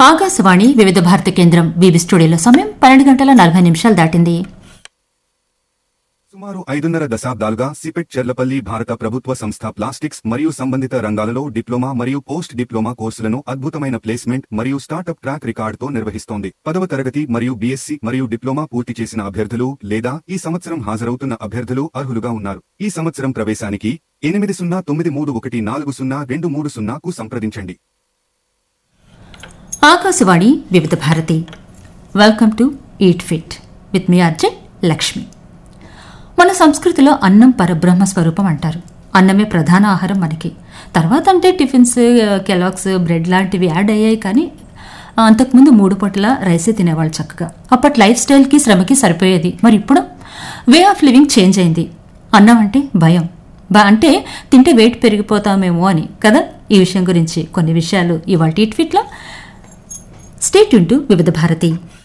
ఆకాశవాణి వివిధ భారతి కేంద్రం బీబీ స్టూడియోలో సమయం పన్నెండు గంటల నలభై నిమిషాలు దాటింది సుమారు ఐదున్నర దశాబ్దాలుగా సిపెట్ చెర్లపల్లి భారత ప్రభుత్వ సంస్థ ప్లాస్టిక్స్ మరియు సంబంధిత రంగాలలో డిప్లొమా మరియు పోస్ట్ డిప్లొమా కోర్సులను అద్భుతమైన ప్లేస్మెంట్ మరియు స్టార్టప్ ట్రాక్ రికార్డుతో నిర్వహిస్తోంది పదవ తరగతి మరియు బీఎస్సీ మరియు డిప్లొమా పూర్తి చేసిన అభ్యర్థులు లేదా ఈ సంవత్సరం హాజరవుతున్న అభ్యర్థులు అర్హులుగా ఉన్నారు ఈ సంవత్సరం ప్రవేశానికి ఎనిమిది సున్నా తొమ్మిది మూడు ఒకటి నాలుగు సున్నా రెండు మూడు సున్నాకు సంప్రదించండి Akashvani Vividh Bharati welcome to eat fit with me RJ Lakshmi మన సంస్కృతిలో అన్నం పరబ్రహ్మ స్వరూపం అంటారు అన్నమే ప్రధాన ఆహారం మనకి తర్వాత అంటే టిఫిన్స్ కెలాక్స్ బ్రెడ్ లాంటివి యాడ్ అయ్యాయి కానీ అంతకుముందు మూడు పూటల రైసే తినేవాళ్ళు చక్కగా అప్పటి లైఫ్ స్టైల్కి శ్రమకి సరిపోయేది మరి ఇప్పుడు వే ఆఫ్ లివింగ్ చేంజ్ అయింది అన్నం అంటే భయం బా అంటే తింటే వెయిట్ పెరిగిపోతామేమో అని కదా ఈ విషయం గురించి కొన్ని విషయాలు ఇవాళ ఈట్ ఫిట్లో స్టేట్ టు వివిధ భారతి